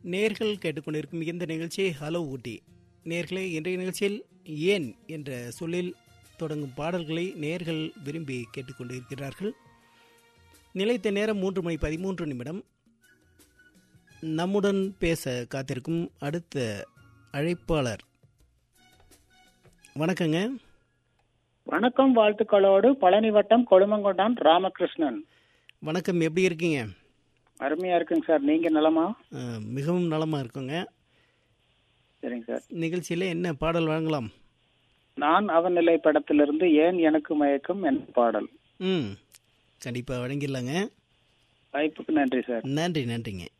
நேர்கள் கேட்டுக்கொண்டிருக்கும் இந்த நிகழ்ச்சி ஹலோ ஊட்டி நேர்களே இன்றைய நிகழ்ச்சியில் ஏன் என்ற சொல்லில் தொடங்கும் பாடல்களை நேர்கள் விரும்பி கேட்டுக்கொண்டிருக்கிறார்கள் நிலைத்த நேரம் மூன்று மணி பதிமூன்று நிமிடம் நம்முடன் பேச காத்திருக்கும் அடுத்த அழைப்பாளர் வணக்கங்க வணக்கம் வாழ்த்துக்களோடு பழனி வட்டம் கொழுமங்கொண்டான் ராமகிருஷ்ணன் வணக்கம் எப்படி இருக்கீங்க அருமையா இருக்குங்க சார் நீங்க நலமா அஹ், மிகவும் நலமாக இருக்குங்க சரிங்க சார் நிகழ்ச்சியில் என்ன பாடல் வழங்கலாம் நான் அவநிலை படத்திலிருந்து ஏன் எனக்கு மயக்கம் என் பாடல் ம் கண்டிப்பாக வழங்கிடலாங்க வாய்ப்புக்கு நன்றி சார் நன்றி நன்றிங்க